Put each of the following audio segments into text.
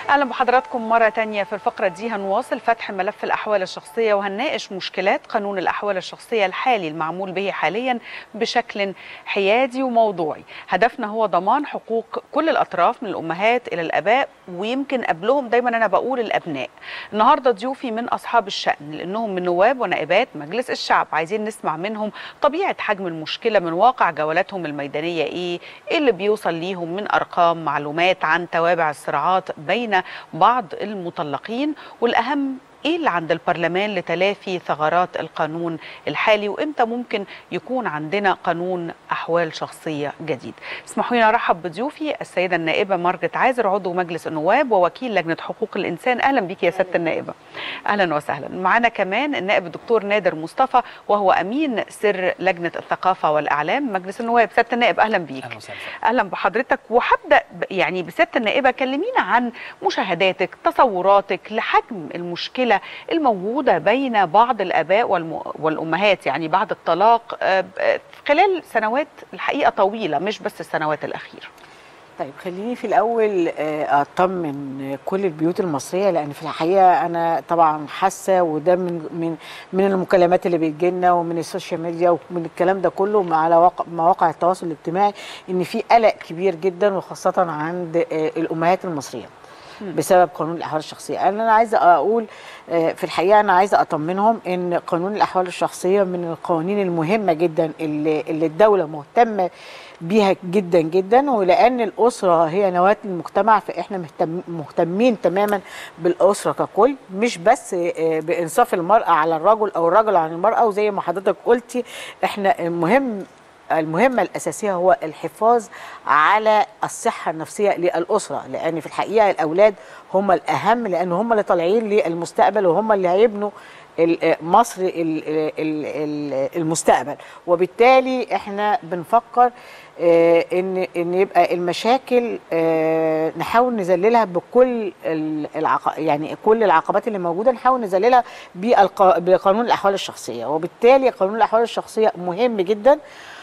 اهلا بحضراتكم مره تانية في الفقره دي هنواصل فتح ملف الاحوال الشخصيه وهنناقش مشكلات قانون الاحوال الشخصيه الحالي المعمول به حاليا بشكل حيادي وموضوعي هدفنا هو ضمان حقوق كل الاطراف من الامهات الى الاباء ويمكن قبلهم دايما انا بقول الابناء النهارده ضيوفي من اصحاب الشان لانهم من نواب ونائبات مجلس الشعب عايزين نسمع منهم طبيعه حجم المشكله من واقع جولاتهم الميدانيه ايه ايه اللي بيوصل ليهم من ارقام معلومات عن توابع الصراعات بين بعض المطلقين والاهم ايه اللي عند البرلمان لتلافي ثغرات القانون الحالي وامتى ممكن يكون عندنا قانون احوال شخصيه جديد اسمحوا لي ارحب بضيوفي السيده النائبه مارجت عازر عضو مجلس النواب ووكيل لجنه حقوق الانسان اهلا بك يا سياده النائبه اهلا وسهلا معنا كمان النائب الدكتور نادر مصطفى وهو امين سر لجنه الثقافه والاعلام مجلس النواب سياده النائب اهلا بيك اهلا وسهلا اهلا بحضرتك وهبدا يعني بسياده النائبه كلمينا عن مشاهداتك تصوراتك لحجم المشكله الموجوده بين بعض الاباء والم... والامهات يعني بعد الطلاق آه، آه، خلال سنوات الحقيقه طويله مش بس السنوات الاخيره طيب خليني في الاول آه، اطمن كل البيوت المصريه لان في الحقيقه انا طبعا حاسه وده من من من المكالمات اللي بتجيلنا ومن السوشيال ميديا ومن الكلام ده كله على واقع مواقع التواصل الاجتماعي ان في قلق كبير جدا وخاصه عند آه، الامهات المصريات بسبب قانون الاحوال الشخصيه انا عايزه اقول آه، في الحقيقه انا عايزه اطمنهم ان قانون الاحوال الشخصيه من القوانين المهمه جدا اللي, اللي الدوله مهتمه بيها جدا جدا ولان الاسره هي نواه المجتمع فاحنا مهتم مهتمين تماما بالاسره ككل مش بس آه، بانصاف المراه على الرجل او الرجل عن المراه وزي ما حضرتك قلتي احنا مهم المهمة الأساسية هو الحفاظ على الصحة النفسية للأسرة لأن في الحقيقة الأولاد هم الأهم لأن هم اللي طالعين للمستقبل وهم اللي هيبنوا ال- مصر ال- ال- ال- المستقبل وبالتالي احنا بنفكر آه، ان ان يبقى المشاكل آه، نحاول نذللها بكل ال- العق... يعني كل العقبات اللي موجوده نحاول نذللها بالق... بقانون الاحوال الشخصيه وبالتالي قانون الاحوال الشخصيه مهم جدا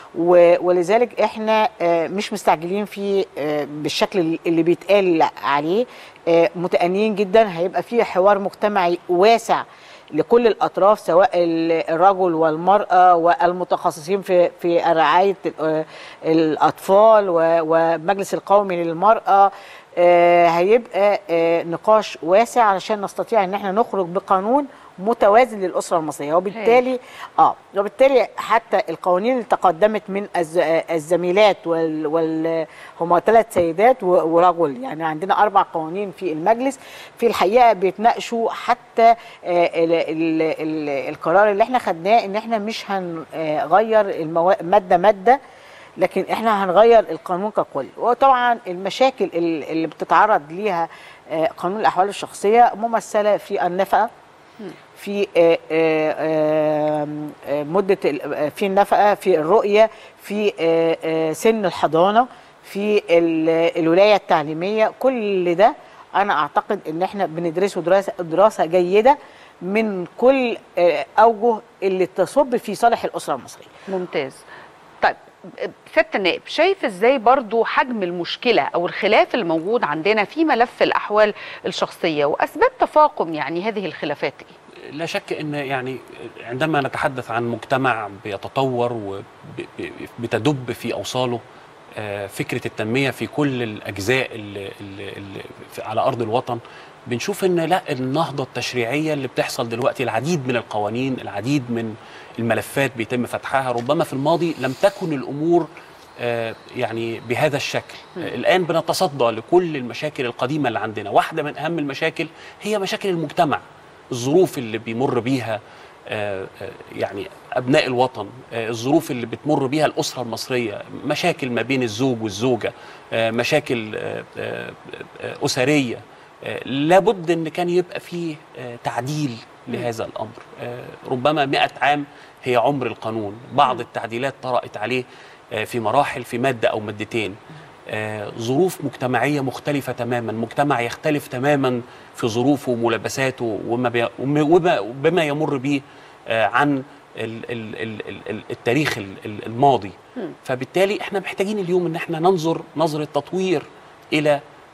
و- ولذلك احنا آه، مش مستعجلين فيه آه، بالشكل اللي بيتقال عليه آه، متأنيين جدا هيبقى فيه حوار مجتمعي واسع لكل الاطراف سواء ال- الرجل والمراه والمتخصصين في في رعايه ال- الاطفال و- والمجلس القومي للمراه آه، هيبقى آه، نقاش واسع علشان نستطيع ان احنا نخرج بقانون متوازن للاسره المصريه وبالتالي اه وبالتالي حتى القوانين اللي تقدمت من الز- الزميلات وال, وال هم ثلاث سيدات و- ورجل يعني عندنا اربع قوانين في المجلس في الحقيقه بيتناقشوا حتى آه، ال ال ال القرار اللي احنا خدناه ان احنا مش هنغير الموا- ماده ماده لكن احنا هنغير القانون ككل وطبعا المشاكل ال- اللي بتتعرض ليها آه، قانون الاحوال الشخصيه ممثله في النفقه في آه، آه، آه، مده ال- آه، في النفقه في الرؤيه في آه، آه، سن الحضانه في ال- الولايه التعليميه كل ده انا اعتقد ان احنا بندرسه دراسه دراسه جيده من كل آه، اوجه اللي تصب في صالح الاسره المصريه ممتاز طيب سياده النائب شايف ازاي برضو حجم المشكله او الخلاف الموجود عندنا في ملف الاحوال الشخصيه واسباب تفاقم يعني هذه الخلافات ايه لا شك ان يعني عندما نتحدث عن مجتمع بيتطور وبتدب في اوصاله آه، فكره التنميه في كل الاجزاء اللي اللي اللي في- على ارض الوطن بنشوف ان لا النهضه التشريعيه اللي بتحصل دلوقتي العديد من القوانين العديد من الملفات بيتم فتحها ربما في الماضي لم تكن الامور آه، يعني بهذا الشكل آه، الان بنتصدى لكل المشاكل القديمه اللي عندنا واحده من اهم المشاكل هي مشاكل المجتمع الظروف اللي بيمر بيها آه، آه، يعني ابناء الوطن آه، الظروف اللي بتمر بيها الاسره المصريه مشاكل ما بين الزوج والزوجه آه، مشاكل آه، آه، آه، اسريه آه، لابد ان كان يبقى فيه آه، تعديل لهذا الامر آه، ربما 100 عام هي عمر القانون بعض التعديلات طرأت عليه آه، في مراحل في ماده او مادتين آه، ظروف مجتمعيه مختلفه تماما مجتمع يختلف تماما في ظروفه وملابساته وما بي وما- وما- بما يمر به آه، عن ال- ال- ال- ال- ال- التاريخ ال- ال- الماضي فبالتالي احنا محتاجين اليوم ان احنا ننظر نظره تطوير الى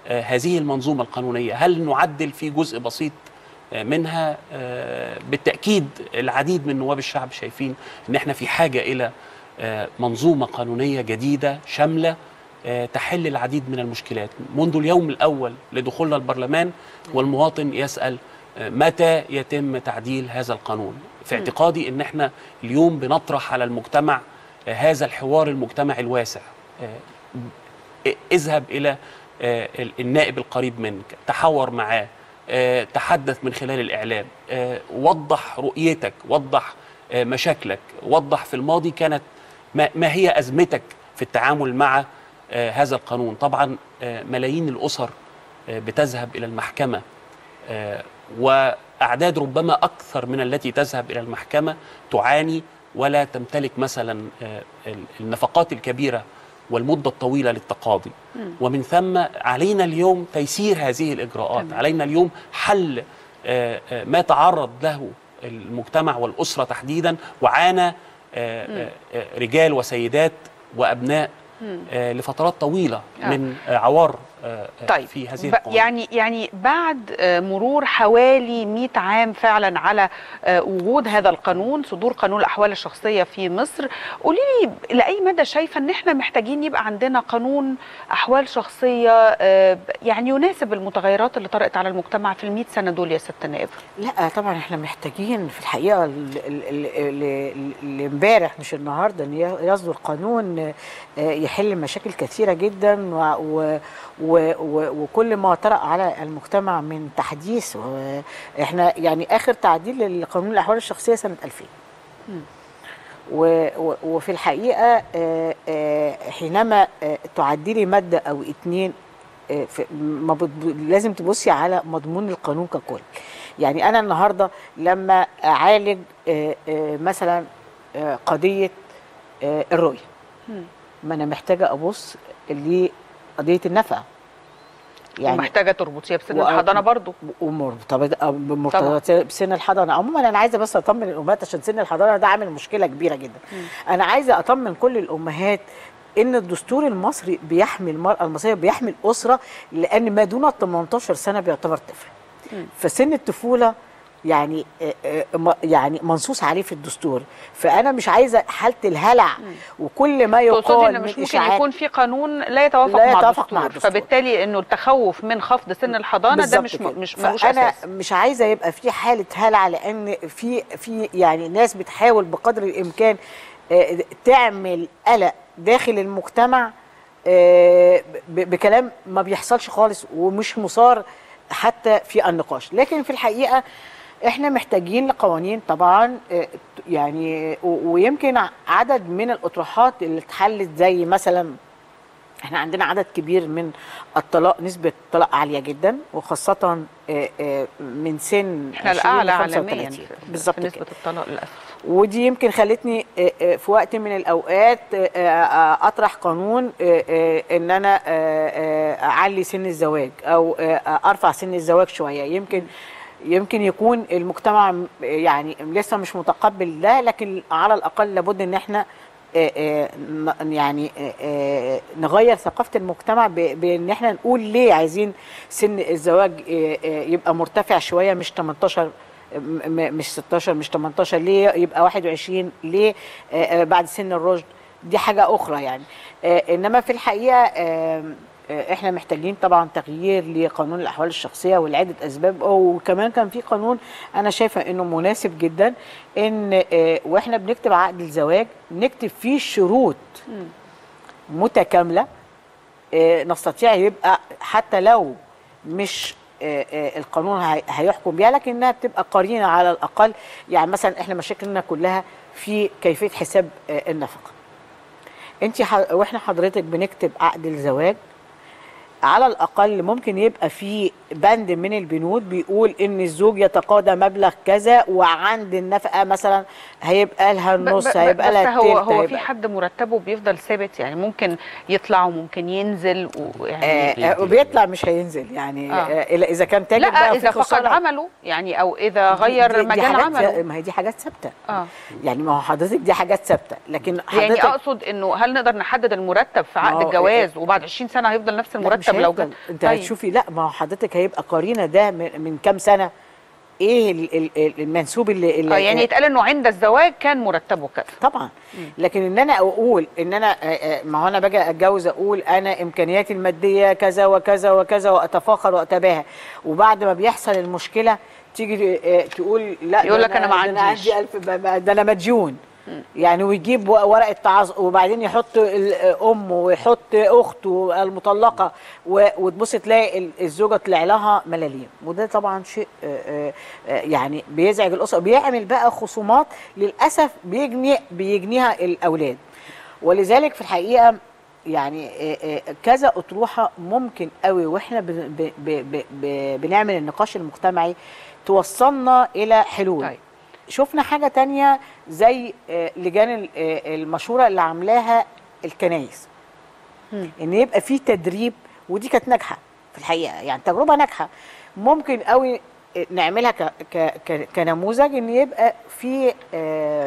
آه، هذه المنظومه القانونيه هل نعدل في جزء بسيط آه، منها آه، بالتاكيد العديد من نواب الشعب شايفين ان احنا في حاجه الى آه، منظومه قانونيه جديده شامله آه، تحل العديد من المشكلات منذ اليوم الاول لدخولنا البرلمان والمواطن يسال آه، متى يتم تعديل هذا القانون في اعتقادي ان احنا اليوم بنطرح على المجتمع آه، هذا الحوار المجتمعي الواسع آه، اذهب الى آه، ال- النائب القريب منك تحاور معاه آه، تحدث من خلال الاعلام آه، وضح رؤيتك وضح آه، مشاكلك وضح في الماضي كانت ما ما هي ازمتك في التعامل مع آه، هذا القانون طبعا آه، ملايين الاسر آه، بتذهب الى المحكمه آه، واعداد ربما اكثر من التي تذهب الى المحكمه تعاني ولا تمتلك مثلا آه، ال- النفقات الكبيره والمده الطويله للتقاضي ومن ثم علينا اليوم تيسير هذه الاجراءات تمام. علينا اليوم حل آه، آه، ما تعرض له المجتمع والاسره تحديدا وعانى آه، آه، آه، رجال وسيدات وابناء آه، لفترات طويله آه. من آه، عوار آه، آه، طيب في هذه ب- القوانين يعني يعني بعد آه، مرور حوالي 100 عام فعلا على آه، وجود هذا القانون صدور قانون الاحوال الشخصيه في مصر قولي لي لاي مدى شايفه ان احنا محتاجين يبقى عندنا قانون احوال شخصيه آه، يعني يناسب المتغيرات اللي طرأت على المجتمع في ال 100 سنه دول يا ست نائب لا طبعا احنا محتاجين في الحقيقه ال- ال- ال- ال- اللي امبارح مش النهارده ان ي- يصدر قانون آه، يحل مشاكل كثيره جدا و و و و وكل ما طرأ على المجتمع من تحديث و- احنا يعني اخر تعديل لقانون الاحوال الشخصيه سنه 2000 و و وفي الحقيقه آه، آه، حينما آه، تعدلي ماده او اتنين آه، في- ما بت- لازم تبصي على مضمون القانون ككل يعني انا النهارده لما اعالج آه، آه، مثلا آه، قضيه آه، الرؤيه ما انا محتاجه ابص لقضيه النفقه يعني ومحتاجه تربطيها بسن و- الحضانه برضو ومرتبطه بمرتبطه بسن الحضانه عموما انا عايزه بس اطمن الامهات عشان سن الحضانه ده عامل مشكله كبيره جدا انا عايزه اطمن كل الامهات ان الدستور المصري بيحمي المراه المصريه بيحمي الاسره لان ما دون ال 18 سنه بيعتبر طفل فسن الطفوله يعني آه، آه، م- يعني منصوص عليه في الدستور فانا مش عايزه حاله الهلع وكل ما تقصدي يقال ان من مش ممكن إشاعات يكون في قانون لا يتوافق, لا مع, يتوافق الدستور. مع الدستور. فبالتالي انه التخوف من خفض سن الحضانه ده بالظبط مش كده. م- مش ملوش فانا اساس مش عايزه يبقى في حاله هلع لان في في يعني ناس بتحاول بقدر الامكان آه، تعمل قلق داخل المجتمع آه، ب- بكلام ما بيحصلش خالص ومش مثار حتى في النقاش لكن في الحقيقه احنا محتاجين لقوانين طبعا آه، يعني و- ويمكن عدد من الاطروحات اللي اتحلت زي مثلا احنا عندنا عدد كبير من الطلاق نسبة الطلاق عالية جدا وخاصة آه، آه، من سن احنا 20 ل الاعلى عالميا 35. في, بالظبط في نسبه كده الطلاق للاسف ودي يمكن خلتني آه، آه، في وقت من الاوقات آه، آه، اطرح قانون آه، آه، ان انا آه، آه، اعلي سن الزواج او آه، آه، ارفع سن الزواج شويه يمكن يمكن يكون المجتمع م- يعني لسه مش متقبل ده لكن على الاقل لابد ان احنا آه، آه، ن- يعني آه، آه، نغير ثقافه المجتمع ب- بان احنا نقول ليه عايزين سن الزواج آه، آه، يبقى مرتفع شويه مش 18 م- م- مش 16 مش 18 ليه يبقى 21 ليه آه، آه، بعد سن الرشد دي حاجه اخرى يعني آه، انما في الحقيقه آه، آه، احنا محتاجين طبعا تغيير لقانون الاحوال الشخصيه ولعده اسباب وكمان كان في قانون انا شايفه انه مناسب جدا ان آه، واحنا بنكتب عقد الزواج نكتب فيه شروط متكامله آه، نستطيع يبقى حتى لو مش آه، آه، القانون هي- هيحكم بيها لكنها بتبقى قرينه على الاقل يعني مثلا احنا مشاكلنا كلها في كيفيه حساب آه، النفقه انت ح... واحنا حضرتك بنكتب عقد الزواج على الاقل ممكن يبقى في بند من البنود بيقول ان الزوج يتقاضى مبلغ كذا وعند النفقه مثلا هيبقى لها ب- النص ب- هيبقى بس لها هو التلت هو في هيبقى- حد مرتبه بيفضل ثابت يعني ممكن يطلع وممكن ينزل ويعني آه آه وبيطلع مش هينزل يعني آه. آه. إلا اذا كان تاجر لا بقى اذا في فقد خسارة. عمله يعني او اذا دي- غير دي- دي مجال حاجات عمله ما هي دي حاجات ثابته اه يعني ما هو حضرتك دي حاجات ثابته لكن يعني حضرتك اقصد انه هل نقدر نحدد المرتب في ما عقد هو- الجواز وبعد 20 سنه هيفضل نفس لا، مش المرتب لو هيفضل. جه انت هتشوفي لا ما هو حضرتك هيبقى قارينا ده من, من كام سنه ايه ال- ال- ال- المنسوب اللي, اللي اه يعني يتقال انه عند الزواج كان مرتبه كذا طبعا لكن ان انا اقول ان انا آه، آه، ما هو انا باجي اتجوز اقول انا امكانياتي الماديه كذا وكذا وكذا واتفاخر واتباهى وبعد ما بيحصل المشكله تيجي آه، تقول لا يقول ده لك أنا ما ده انا عنديش. عندي ألف ب- ب- ده انا مديون يعني ويجيب و- ورقه تعاظ وبعدين يحط ال- امه ويحط اخته المطلقه و- وتبص تلاقي ال- الزوجه طلع لها ملاليم وده طبعا شيء آه، آه، آه، يعني بيزعج الاسره بيعمل بقى خصومات للاسف بيجني بيجنيها الاولاد ولذلك في الحقيقه يعني آه، آه، كذا اطروحه ممكن قوي واحنا بن- ب- ب- ب- ب- بنعمل النقاش المجتمعي توصلنا الى حلول طيب. شفنا حاجه تانية زي آه، لجان ال- آه، المشوره اللي عاملاها الكنايس مم. ان يبقى في تدريب ودي كانت ناجحه في الحقيقه يعني تجربه ناجحه ممكن قوي نعملها ك ك ك كنموذج ان يبقى في آه،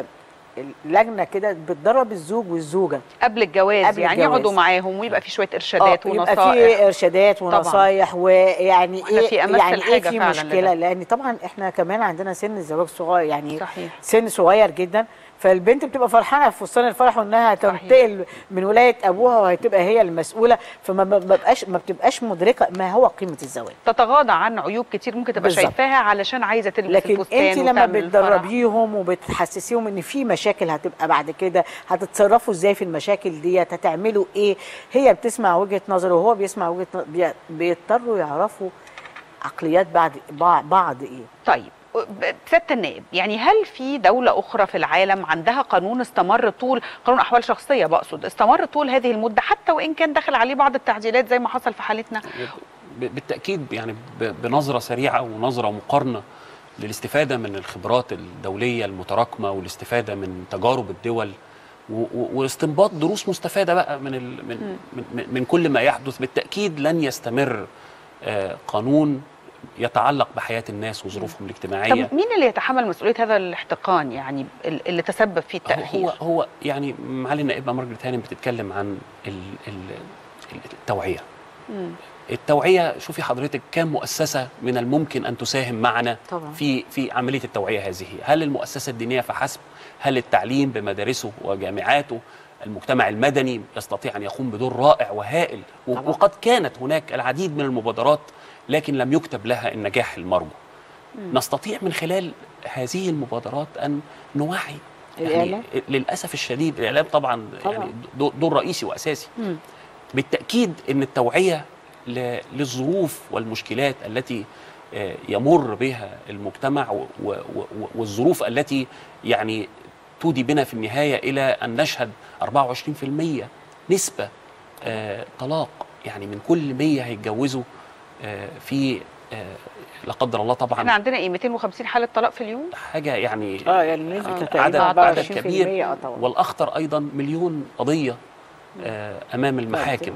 لجنه كده بتدرب الزوج والزوجه قبل الجواز قبل يعني الجواز. يقعدوا معاهم ويبقى في شويه ارشادات آه، يبقى ونصائح في ارشادات ونصايح ويعني وإحنا ايه في أمس يعني ايه الحاجة في فعلاً مشكله لده. لان طبعا احنا كمان عندنا سن الزواج صغير يعني صحيح سن صغير جدا فالبنت بتبقى فرحانه في فستان الفرح وانها صحيح. تنتقل من ولايه ابوها وهتبقى هي المسؤوله فما ما ببقاش ما بتبقاش مدركه ما هو قيمه الزواج تتغاضى عن عيوب كتير ممكن تبقى بالظبط. شايفاها علشان عايزه تلبس لكن الفستان انت لما وتعمل الفرح. بتدربيهم وبتحسسيهم ان في مشاكل هتبقى بعد كده هتتصرفوا ازاي في المشاكل ديت هتعملوا ايه هي بتسمع وجهه نظره وهو بيسمع وجهه نظر بي- بيضطروا يعرفوا عقليات بعض بعض, بعض ايه طيب ب- سياده النائب يعني هل في دوله اخرى في العالم عندها قانون استمر طول قانون احوال شخصيه بقصد استمر طول هذه المده حتى وان كان داخل عليه بعض التعديلات زي ما حصل في حالتنا ب- بالتاكيد يعني ب- بنظره سريعه ونظره مقارنه للاستفاده من الخبرات الدوليه المتراكمه والاستفاده من تجارب الدول و- و- واستنباط دروس مستفاده بقى من ال من, من, من كل ما يحدث بالتاكيد لن يستمر آه، قانون يتعلق بحياه الناس وظروفهم الاجتماعيه طب مين اللي يتحمل مسؤوليه هذا الاحتقان يعني ال- اللي تسبب فيه هو التاخير هو يعني معالي النائبه مارجريت هانم بتتكلم عن ال ال التوعيه مم. التوعيه شوفي حضرتك كم مؤسسه من الممكن ان تساهم معنا طبعا. في في عمليه التوعيه هذه هل المؤسسه الدينيه فحسب هل التعليم بمدارسه وجامعاته المجتمع المدني يستطيع ان يقوم بدور رائع وهائل و- طبعا. وقد كانت هناك العديد من المبادرات لكن لم يكتب لها النجاح المرجو نستطيع من خلال هذه المبادرات ان نوعي الإعلام؟ يعني للاسف الشديد الاعلام طبعا, طبعا. يعني دور دور رئيسي واساسي مم. بالتاكيد ان التوعيه ل- للظروف والمشكلات التي آه، يمر بها المجتمع و- و- و- والظروف التي يعني تودي بنا في النهايه الى ان نشهد 24% نسبه آه، طلاق يعني من كل 100 هيتجوزوا آه، في آه، لا قدر الله احنا طبعا عندنا ايه 250 حاله طلاق في اليوم حاجه يعني اه يعني نسبه آه. تقريبا عدد- 24% عدد كبير. اه طبعا والاخطر ايضا مليون قضيه آه، امام المحاكم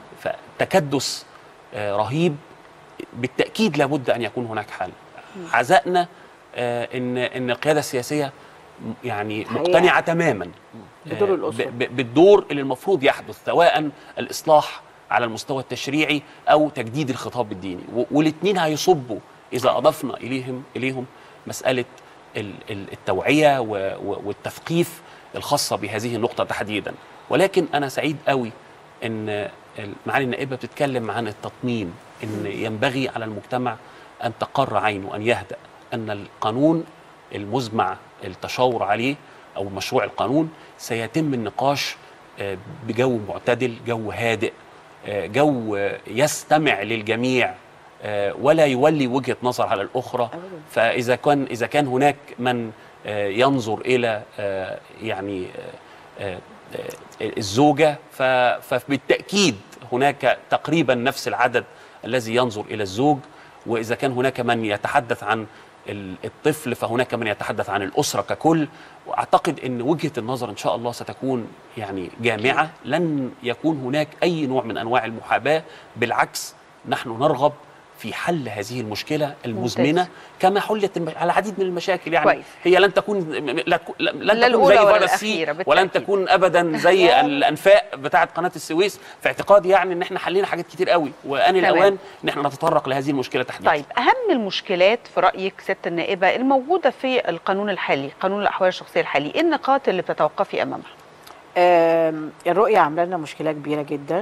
فتكدس آه، رهيب بالتاكيد لابد ان يكون هناك حل عزائنا آه، ان ان القياده السياسيه م- يعني حقيقة. مقتنعه تماما بدور آه، الأسرة. ب- ب- بالدور اللي المفروض يحدث سواء الاصلاح على المستوى التشريعي او تجديد الخطاب الديني والاثنين هيصبوا اذا اضفنا اليهم اليهم مساله ال- ال- التوعيه و- و- والتثقيف الخاصه بهذه النقطه تحديدا ولكن انا سعيد قوي ان معالي النائبه بتتكلم عن التطمين ان ينبغي على المجتمع ان تقر عينه ان يهدأ ان القانون المزمع التشاور عليه او مشروع القانون سيتم النقاش آه، بجو معتدل جو هادئ آه، جو آه، يستمع للجميع آه، ولا يولي وجهه نظر على الاخرى أبداً. فاذا كان اذا كان هناك من آه، ينظر الى آه، يعني آه، آه، آه، الزوجه ف- فبالتاكيد هناك تقريبا نفس العدد الذي ينظر الى الزوج واذا كان هناك من يتحدث عن ال- الطفل فهناك من يتحدث عن الاسره ككل واعتقد ان وجهه النظر ان شاء الله ستكون يعني جامعه لن يكون هناك اي نوع من انواع المحاباه بالعكس نحن نرغب في حل هذه المشكله المزمنه ممتاز. كما حلت الم- على العديد من المشاكل يعني كويس. هي لن تكون م- لا تكون- لن لا تكون الأولى زي ولا فيروس سي الأخيرة ولن بالتأكيد. تكون ابدا زي الانفاق بتاعه قناه السويس في اعتقادي يعني ان احنا حلينا حاجات كتير قوي وان تمام. الاوان ان احنا نتطرق لهذه المشكله تحديدا طيب اهم المشكلات في رايك ست النائبه الموجوده في القانون الحالي قانون الاحوال الشخصيه الحالي ايه النقاط اللي بتتوقفي امامها آم، الرؤية عاملة لنا مشكلة كبيرة جدا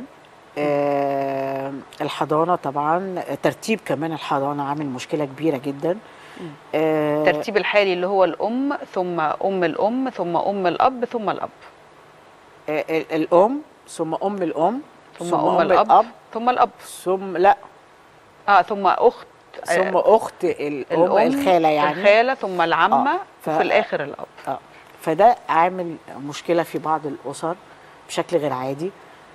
آم، الحضانة طبعا ترتيب كمان الحضانة عامل مشكلة كبيرة جدا آه، الترتيب الحالي اللي هو الام ثم ام الام ثم ام الاب ثم الاب آه، ال- الأم ثم أم الأم ثم, ام الاب ثم الاب ثم لا اه ثم اخت ثم أخت الأم الام الخالة يعني الخاله ثم العمه آه، ف- وفي الاخر الاب اه فده عامل مشكله في بعض الاسر بشكل غير عادي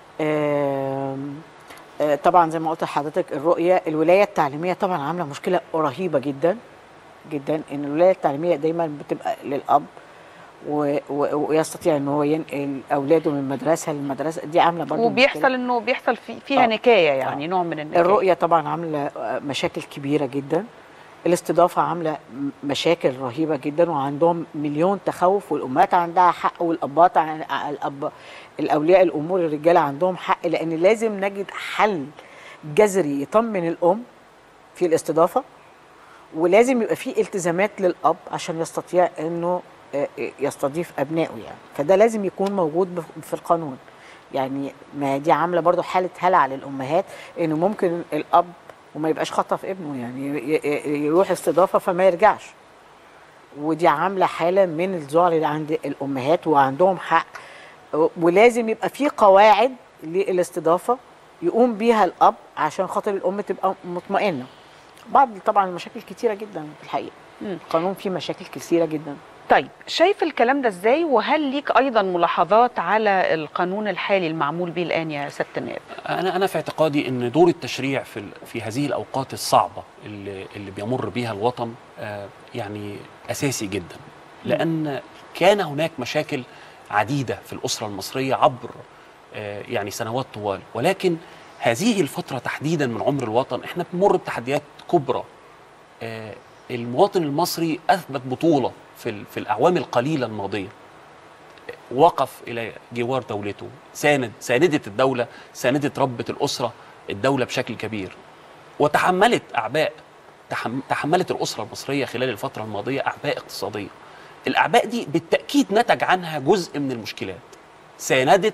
آم، آه، طبعا زي ما قلت لحضرتك الرؤيه الولايه التعليميه طبعا عامله مشكله رهيبه جدا جدا ان الولايه التعليميه دايما بتبقى للاب و- و- ويستطيع ان هو ينقل اولاده من مدرسه لمدرسه دي عامله برضه وبيحصل انه بيحصل في فيها آه. نكايه يعني نوع من النكايه الرؤية طبعا عاملة آه، مشاكل كبيرة جدا الاستضافة عاملة م- مشاكل رهيبة جدا وعندهم مليون تخوف والأمهات عندها حق والأبات عن ع- الأب الأولياء الأمور الرجالة عندهم حق لأن لازم نجد حل جذري يطمن الأم في الاستضافة ولازم يبقى في التزامات للأب عشان يستطيع إنه آه، آه، يستضيف أبنائه يعني فده لازم يكون موجود بف- في القانون يعني ما دي عامله برضو حاله هلع للامهات انه ممكن الاب وما يبقاش خطف ابنه يعني ي- ي- يروح استضافه فما يرجعش ودي عامله حاله من الذعر اللي عند الامهات وعندهم حق ولازم يبقى في قواعد للاستضافه يقوم بيها الاب عشان خاطر الام تبقى مطمئنه بعض طبعا المشاكل كتيره جدا في الحقيقه مم. القانون فيه مشاكل كثيره جدا طيب شايف الكلام ده ازاي وهل ليك ايضا ملاحظات على القانون الحالي المعمول به الان يا ست النائب انا انا في اعتقادي ان دور التشريع في ال- في هذه الاوقات الصعبه اللي اللي بيمر بها الوطن آه، يعني اساسي جدا لان كان هناك مشاكل عديده في الاسره المصريه عبر آه، يعني سنوات طوال ولكن هذه الفتره تحديدا من عمر الوطن احنا بنمر بتحديات كبرى آه، المواطن المصري اثبت بطوله في ال- في الاعوام القليله الماضيه وقف الى جوار دولته ساند ساندت الدوله ساندت ربة الاسره الدوله بشكل كبير وتحملت اعباء تحم- تحملت الاسره المصريه خلال الفتره الماضيه اعباء اقتصاديه الاعباء دي بالتاكيد نتج عنها جزء من المشكلات ساندت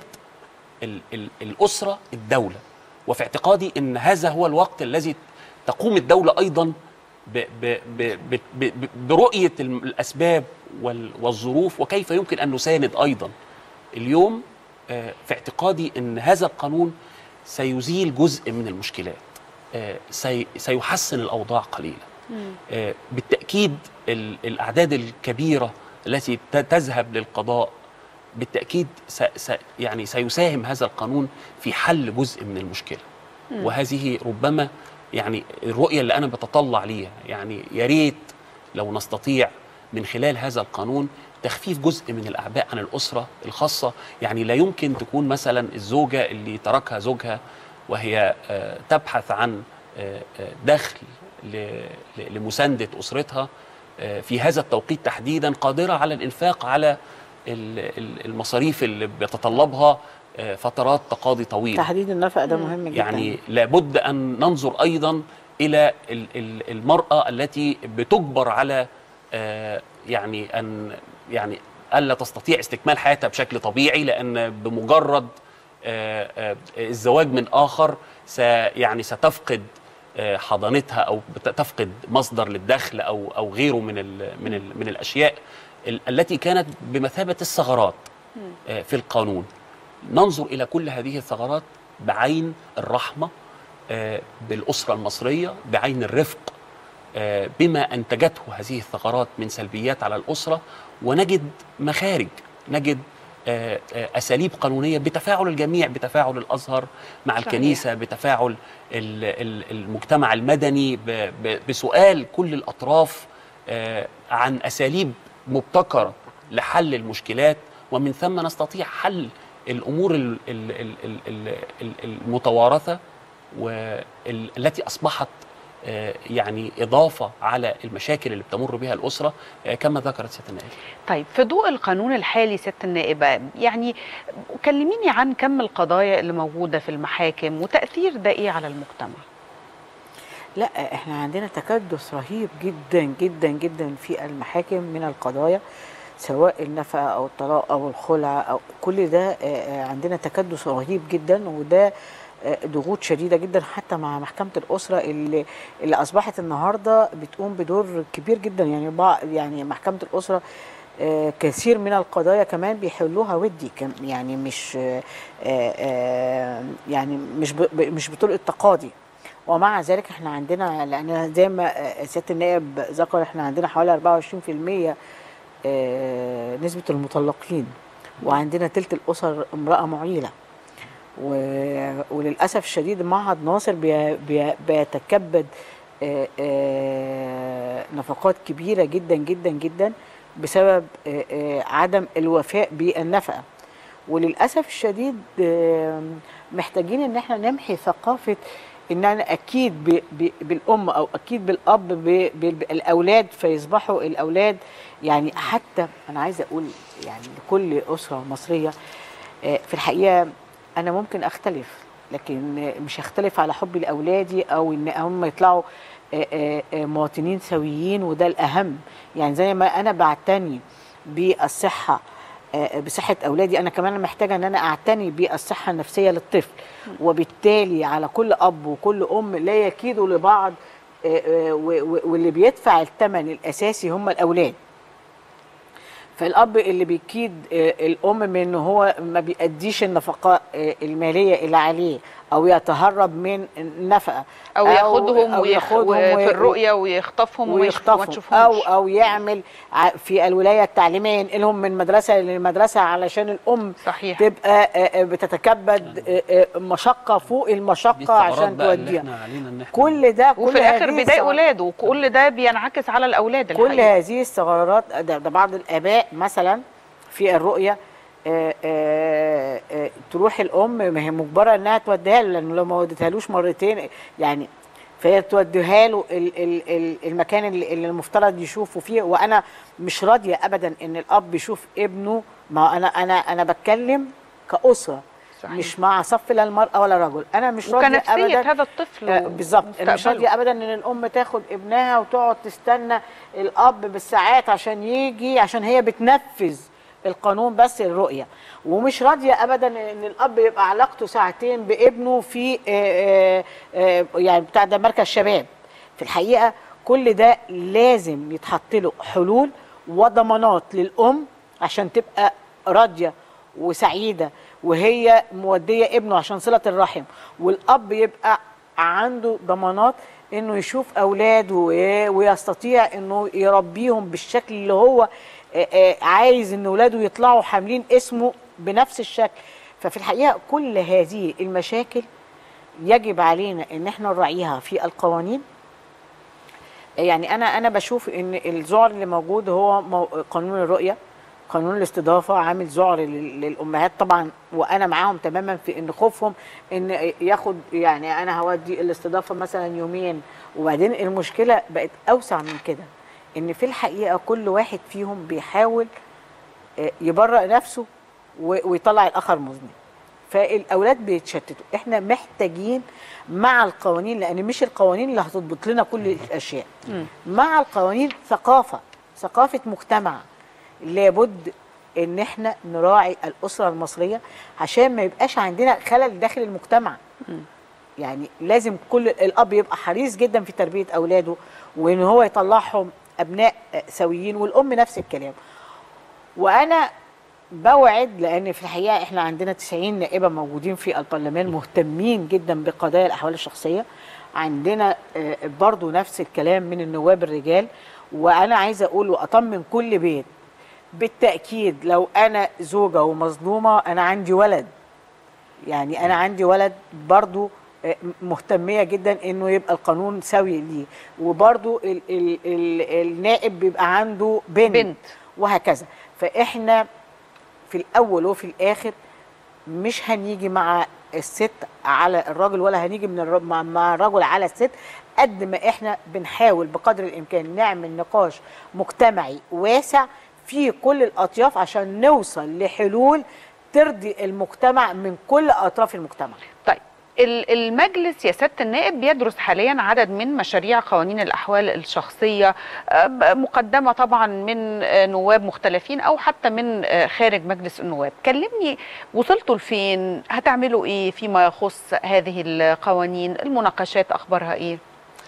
ال ال الاسره الدوله وفي اعتقادي ان هذا هو الوقت الذي تقوم الدوله ايضا ب ب ب ب ب برؤيه الم- الاسباب وال- والظروف وكيف يمكن ان نساند ايضا اليوم آه، في اعتقادي ان هذا القانون سيزيل جزء من المشكلات آه، سي- سيحسن الاوضاع قليلا آه، بالتاكيد ال- الاعداد الكبيره التي ت- تذهب للقضاء بالتاكيد س س يعني سيساهم هذا القانون في حل جزء من المشكله وهذه ربما يعني الرؤيه اللي انا بتطلع ليها يعني يا ريت لو نستطيع من خلال هذا القانون تخفيف جزء من الاعباء عن الاسره الخاصه يعني لا يمكن تكون مثلا الزوجه اللي تركها زوجها وهي آه، تبحث عن آه، آه، دخل ل- ل- لمسانده اسرتها آه، في هذا التوقيت تحديدا قادره على الانفاق على ال- ال- المصاريف اللي بيتطلبها آه، فترات تقاضي طويله تحديد النفقه ده مهم جدا يعني لابد ان ننظر ايضا الى ال- ال- المراه التي بتجبر على آه، يعني ان يعني الا تستطيع استكمال حياتها بشكل طبيعي لان بمجرد آه، آه، الزواج من اخر س يعني ستفقد آه، حضانتها او بت- تفقد مصدر للدخل او او غيره من ال من ال من الاشياء ال- التي كانت بمثابه الثغرات آه، في القانون ننظر الى كل هذه الثغرات بعين الرحمه آه، بالاسره المصريه بعين الرفق آه، بما انتجته هذه الثغرات من سلبيات على الاسره ونجد مخارج نجد آه، آه، اساليب قانونيه بتفاعل الجميع بتفاعل الازهر مع صحيح. الكنيسه بتفاعل ال- ال- المجتمع المدني ب- ب- بسؤال كل الاطراف آه، عن اساليب مبتكره لحل المشكلات ومن ثم نستطيع حل الامور ال- ال- ال- ال- ال- ال- المتوارثه والتي اصبحت آه، يعني اضافه على المشاكل اللي بتمر بها الاسره آه، كما ذكرت سياده النائب طيب في ضوء القانون الحالي سياده النائبه يعني كلميني عن كم القضايا اللي موجوده في المحاكم وتاثير ده ايه على المجتمع لا احنا عندنا تكدس رهيب جدا جدا جدا في المحاكم من القضايا سواء النفقه او الطلاق او الخلع او كل ده آه، آه، عندنا تكدس رهيب جدا وده آه، ضغوط شديده جدا حتى مع محكمه الاسره اللي اللي اصبحت النهارده بتقوم بدور كبير جدا يعني بعض يعني محكمه الاسره آه، كثير من القضايا كمان بيحلوها ودي كم- يعني مش آه، آه، يعني مش ب- ب- مش بطرق تقاضي ومع ذلك احنا عندنا لان زي ما آه، سياده النائب ذكر احنا عندنا حوالي 24% آه، نسبه المطلقين وعندنا تلت الاسر امراه معيله و- وللاسف الشديد معهد ناصر بي بي بيتكبد آه، آه، نفقات كبيره جدا جدا جدا بسبب آه، آه، عدم الوفاء بالنفقه وللاسف الشديد آه، محتاجين ان احنا نمحي ثقافه ان انا اكيد ب- ب- بالام او اكيد بالاب ب- بالاولاد فيصبحوا الاولاد يعني حتى انا عايزه اقول يعني لكل اسره مصريه آه، في الحقيقه انا ممكن اختلف لكن آه، مش هختلف على حبي لاولادي او ان هم يطلعوا آه، آه، آه، مواطنين سويين وده الاهم يعني زي ما انا بعتني بالصحه آه، بصحه اولادي انا كمان محتاجه ان انا اعتني بالصحه النفسيه للطفل وبالتالي على كل اب وكل ام لا يكيدوا لبعض آه، آه، و- و- واللي بيدفع الثمن الاساسي هم الاولاد فالاب اللي بيكيد آه، الام من ان هو ما بيأديش النفقه آه، الماليه اللي عليه او يتهرب من النفقه او ياخدهم أو ويخ... ياخدهم في وي- الرؤيه ويخطفهم وما يشوف- وما ويخطفهم او تشوفهمش او يعمل ع- في الولايه التعليميه ينقلهم من مدرسه لمدرسه علشان الام صحيح تبقى آه، آه، بتتكبد آه، آه، مشقه فوق دي المشقه الثغرات عشان بقى اللي توديها احنا علينا ان احنا كل ده كل وفي الاخر هذه بيضايق الثغرات- اولاده وكل ده بينعكس على الاولاد كل الحقيقة. هذه الثغرات ده, ده بعض الاباء مثلا في الرؤيه آه، آه، آه، تروح الام ما هي مجبره انها توديها له لانه لو ما ودتهالوش مرتين يعني فهي توديها له ال- ال- ال- المكان اللي اللي المفترض يشوفه فيه وانا مش راضيه ابدا ان الاب يشوف ابنه ما انا انا انا بتكلم كاسره صحيح. مش مع صف لا المراه ولا الرجل انا مش راضيه وكنفسيه ابدا هذا الطفل آه، بالظبط انا مش ومستقبله. راضيه ابدا ان الام تاخد ابنها وتقعد تستنى الاب بالساعات عشان يجي عشان هي بتنفذ القانون بس الرؤيه ومش راضيه ابدا ان الاب يبقى علاقته ساعتين بابنه في آه، آه، آه، يعني بتاع ده مركز شباب في الحقيقه كل ده لازم يتحط له حلول وضمانات للام عشان تبقى راضيه وسعيده وهي موديه ابنه عشان صله الرحم والاب يبقى عنده ضمانات انه يشوف اولاده و- ويستطيع انه يربيهم بالشكل اللي هو آه، آه، عايز ان اولاده يطلعوا حاملين اسمه بنفس الشكل ففي الحقيقه كل هذه المشاكل يجب علينا ان احنا نراعيها في القوانين يعني انا انا بشوف ان الذعر اللي موجود هو مو- قانون الرؤيه قانون الاستضافه عامل ذعر لل- للامهات طبعا وانا معاهم تماما في ان خوفهم ان ياخد يعني انا هودي الاستضافه مثلا يومين وبعدين المشكله بقت اوسع من كده ان في الحقيقه كل واحد فيهم بيحاول آه، يبرأ نفسه و- ويطلع الاخر مذنب فالاولاد بيتشتتوا احنا محتاجين مع القوانين لان مش القوانين اللي هتضبط لنا كل الاشياء مع القوانين ثقافه ثقافه مجتمع لابد ان احنا نراعي الاسره المصريه عشان ما يبقاش عندنا خلل داخل المجتمع يعني لازم كل الاب يبقى حريص جدا في تربيه اولاده وان هو يطلعهم ابناء آه، سويين والام نفس الكلام وانا بوعد لان في الحقيقه احنا عندنا 90 نائبه موجودين في البرلمان مهتمين جدا بقضايا الاحوال الشخصيه عندنا آه، برضو نفس الكلام من النواب الرجال وانا عايزه اقول واطمن كل بيت بالتاكيد لو انا زوجه ومظلومه انا عندي ولد يعني انا عندي ولد برضو آه، مهتميه جدا انه يبقى القانون سوي ليه وبرضو ال ال ال النائب بيبقى عنده بنت, بنت. وهكذا فاحنا في الاول وفي الاخر مش هنيجي مع الست على الراجل ولا هنيجي من الر... مع- مع الرجل على الست قد ما احنا بنحاول بقدر الامكان نعمل نقاش مجتمعي واسع في كل الاطياف عشان نوصل لحلول ترضي المجتمع من كل اطراف المجتمع طيب ال- المجلس يا سياده النائب بيدرس حاليا عدد من مشاريع قوانين الاحوال الشخصيه آه، ب- مقدمه طبعا من آه، نواب مختلفين او حتى من آه، خارج مجلس النواب كلمني وصلتوا لفين هتعملوا ايه فيما يخص هذه القوانين المناقشات اخبارها ايه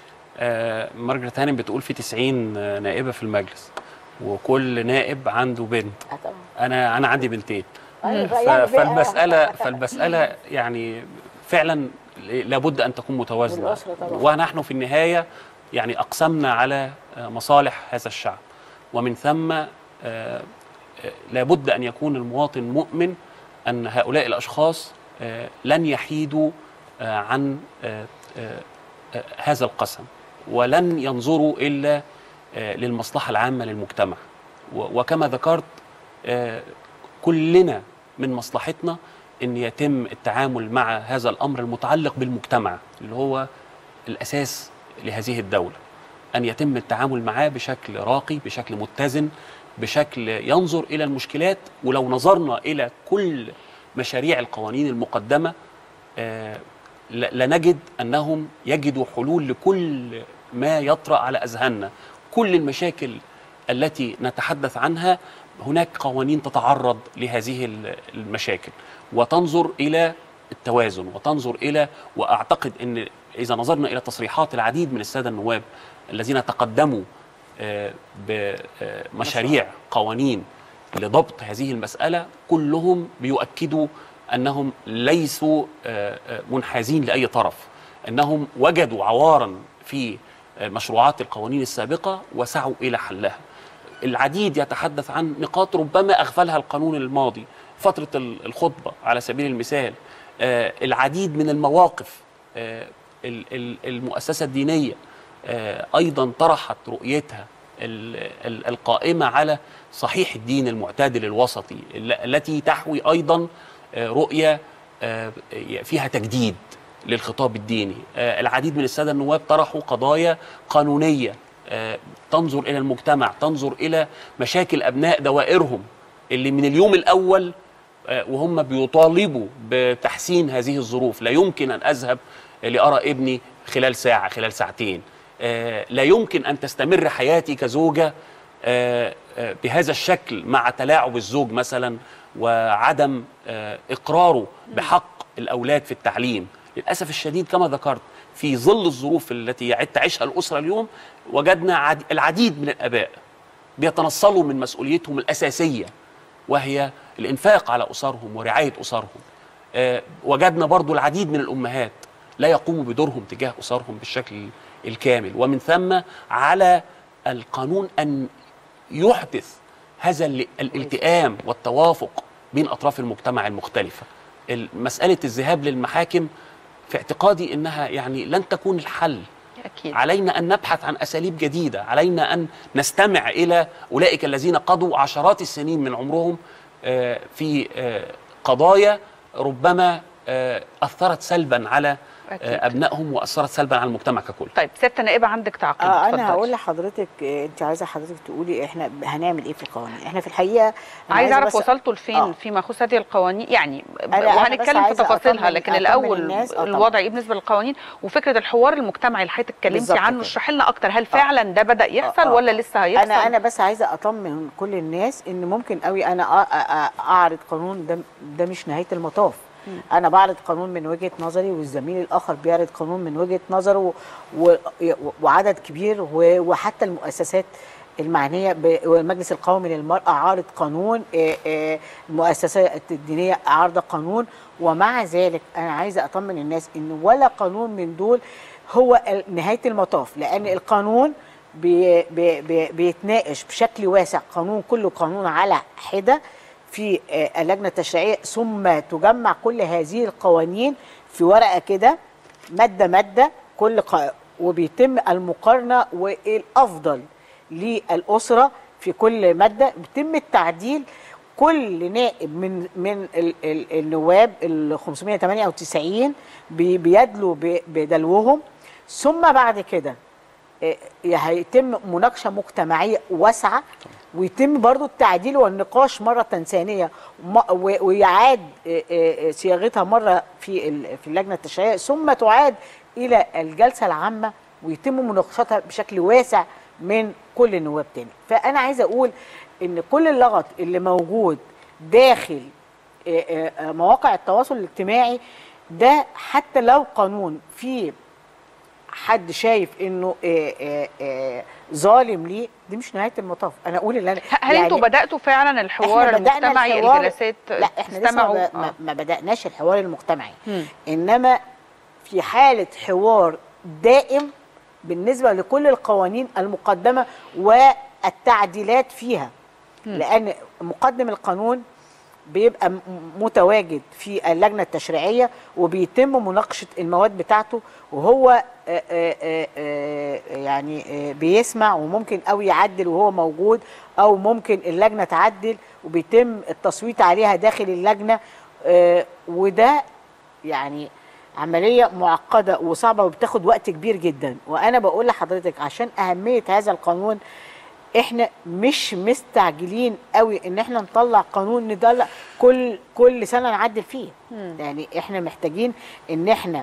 آه، مارجريت هانم بتقول في 90 نائبه في المجلس وكل نائب عنده بنت انا انا عندي بنتين ف- فالمساله فالمساله يعني فعلا لابد ان تكون متوازنه والأسرة طبعاً. ونحن في النهايه يعني اقسمنا على آه، مصالح هذا الشعب ومن ثم آه، آه، لابد ان يكون المواطن مؤمن ان هؤلاء الاشخاص آه، لن يحيدوا آه، عن آه، آه، آه، هذا القسم ولن ينظروا الا آه، للمصلحه العامه للمجتمع و- وكما ذكرت آه، كلنا من مصلحتنا ان يتم التعامل مع هذا الامر المتعلق بالمجتمع اللي هو الاساس لهذه الدوله ان يتم التعامل معاه بشكل راقي بشكل متزن بشكل ينظر الى المشكلات ولو نظرنا الى كل مشاريع القوانين المقدمه آه، ل- لنجد انهم يجدوا حلول لكل ما يطرا على اذهاننا كل المشاكل التي نتحدث عنها هناك قوانين تتعرض لهذه ال- المشاكل وتنظر الى التوازن وتنظر الى واعتقد ان اذا نظرنا الى تصريحات العديد من الساده النواب الذين تقدموا آه، بمشاريع قوانين لضبط هذه المساله كلهم بيؤكدوا انهم ليسوا آه، آه، منحازين لاي طرف انهم وجدوا عوارا في آه، مشروعات القوانين السابقه وسعوا الى حلها العديد يتحدث عن نقاط ربما اغفلها القانون الماضي فتره ال- الخطبه على سبيل المثال آه، العديد من المواقف آه، ال- ال- المؤسسه الدينيه آه، ايضا طرحت رؤيتها ال- ال- القائمه على صحيح الدين المعتدل الوسطي ال- التي تحوي ايضا آه، رؤيه آه، فيها تجديد للخطاب الديني آه، العديد من الساده النواب طرحوا قضايا قانونيه آه، تنظر الى المجتمع تنظر الى مشاكل ابناء دوائرهم اللي من اليوم الاول آه، وهم بيطالبوا بتحسين هذه الظروف لا يمكن ان اذهب لارى ابني خلال ساعه خلال ساعتين آه، لا يمكن ان تستمر حياتي كزوجه آه، آه، بهذا الشكل مع تلاعب الزوج مثلا وعدم آه، اقراره بحق الاولاد في التعليم للاسف الشديد كما ذكرت في ظل الظروف التي يعد تعيشها الاسره اليوم وجدنا عد- العديد من الاباء بيتنصلوا من مسؤوليتهم الاساسيه وهي الانفاق على اسرهم ورعايه اسرهم آه، وجدنا برضو العديد من الامهات لا يقوموا بدورهم تجاه اسرهم بالشكل الكامل ومن ثم على القانون ان يحدث هذا ال- الالتئام والتوافق بين اطراف المجتمع المختلفه ال- مساله الذهاب للمحاكم في اعتقادي انها يعني لن تكون الحل اكيد علينا ان نبحث عن اساليب جديده علينا ان نستمع الى اولئك الذين قضوا عشرات السنين من عمرهم آه، في آه، قضايا ربما آه، اثرت سلبا على أكيد. آه، ابنائهم واثرت سلبا على المجتمع ككل طيب سياده النائبه عندك تعقيب آه اتفضلي. انا هقول لحضرتك آه، انت عايزه حضرتك تقولي احنا هنعمل ايه في القوانين احنا في الحقيقه أنا عايز اعرف بس- وصلتوا لفين آه. فيما يخص هذه القوانين يعني أنا- أنا بس وهنتكلم في عايزة تفاصيلها أطمن- لكن أطمن الاول الناس. آه طبعاً. الوضع ايه بالنسبه للقوانين وفكره الحوار المجتمعي اللي حضرتك اتكلمتي بالظبط عنه كده. اشرحي لنا اكتر هل فعلا ده بدا يحصل آه. ولا لسه هيحصل انا انا بس عايزه اطمن كل الناس ان ممكن قوي انا أ- أ- أ- اعرض قانون ده ده مش نهايه المطاف انا بعرض قانون من وجهه نظري والزميل الاخر بيعرض قانون من وجهه نظره و... و... وعدد كبير و... وحتى المؤسسات المعنيه ب... والمجلس القومي للمراه عارض قانون آه، آه، المؤسسات الدينيه عارضه قانون ومع ذلك انا عايزه اطمن الناس ان ولا قانون من دول هو ال- نهايه المطاف لان القانون بي بي بي بيتناقش بشكل واسع قانون كل قانون على حده في آه، اللجنه التشريعيه ثم تجمع كل هذه القوانين في ورقه كده ماده ماده كل ق... وبيتم المقارنه والافضل للاسره في كل ماده بيتم التعديل كل نائب من من ال ال النواب ال 598 بي- بيدلوا ب- بدلوهم ثم بعد كده آه، هيتم مناقشه مجتمعيه واسعه ويتم برضو التعديل والنقاش مره ثانيه م- و- ويعاد آه، آه، صياغتها مره في ال- في اللجنه التشريعيه ثم تعاد الى الجلسه العامه ويتم مناقشتها بشكل واسع من كل النواب تاني فانا عايزه اقول ان كل اللغط اللي موجود داخل آه، آه، آه، مواقع التواصل الاجتماعي ده حتى لو قانون فيه حد شايف انه آه، آه، آه، ظالم ليه دي مش نهايه المطاف انا اقول اللي انا هل انتوا بداتوا فعلا الحوار إحنا بدأنا المجتمعي الحوار- الجلسات لا احنا لسه استمعوا ما, ب- ما, آه. ما بدأناش الحوار المجتمعي مم. انما في حالة حوار دائم بالنسبة لكل القوانين المقدمة والتعديلات فيها لأن مقدم القانون بيبقى م- متواجد في اللجنة التشريعية وبيتم مناقشة المواد بتاعته وهو آه، آه، آه، آه، يعني آه، بيسمع وممكن أو يعدل وهو موجود أو ممكن اللجنة تعدل وبيتم التصويت عليها داخل اللجنة آه، وده يعني عملية معقدة وصعبة وبتاخد وقت كبير جدا وأنا بقول لحضرتك عشان أهمية هذا القانون احنا مش مستعجلين قوي ان احنا نطلع قانون ندلع كل كل سنه نعدل فيه يعني احنا محتاجين ان احنا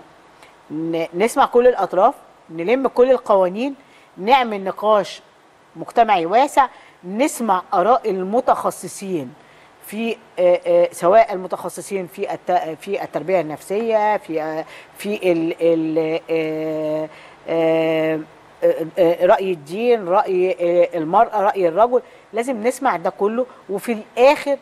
ن- نسمع كل الاطراف نلم كل القوانين نعمل نقاش مجتمعي واسع نسمع اراء المتخصصين في آه، آه، سواء المتخصصين في الت- في التربيه النفسيه في آه، في ال ال آه، آه، آه، آه، راي الدين راي آه، المراه راي الرجل لازم نسمع ده كله وفي الاخر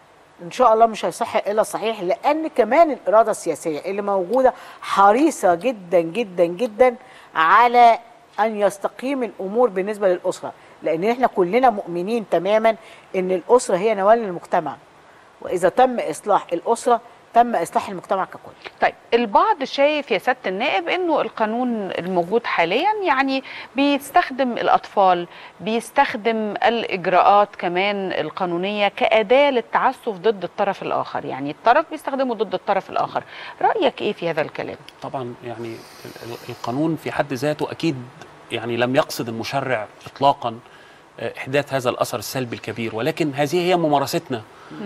ان شاء الله مش هيصح الا الصحيح لان كمان الاراده السياسيه اللي موجوده حريصه جدا جدا جدا على ان يستقيم الامور بالنسبه للاسره لان احنا كلنا مؤمنين تماما ان الاسره هي نواه المجتمع واذا تم اصلاح الاسره تم اصلاح المجتمع ككل طيب البعض شايف يا سياده النائب انه القانون الموجود حاليا يعني بيستخدم الاطفال بيستخدم الاجراءات كمان القانونيه كاداه للتعسف ضد الطرف الاخر يعني الطرف بيستخدمه ضد الطرف الاخر رايك ايه في هذا الكلام طبعا يعني ال- ال- القانون في حد ذاته اكيد يعني لم يقصد المشرع اطلاقا آه، احداث هذا الاثر السلبي الكبير ولكن هذه هي ممارستنا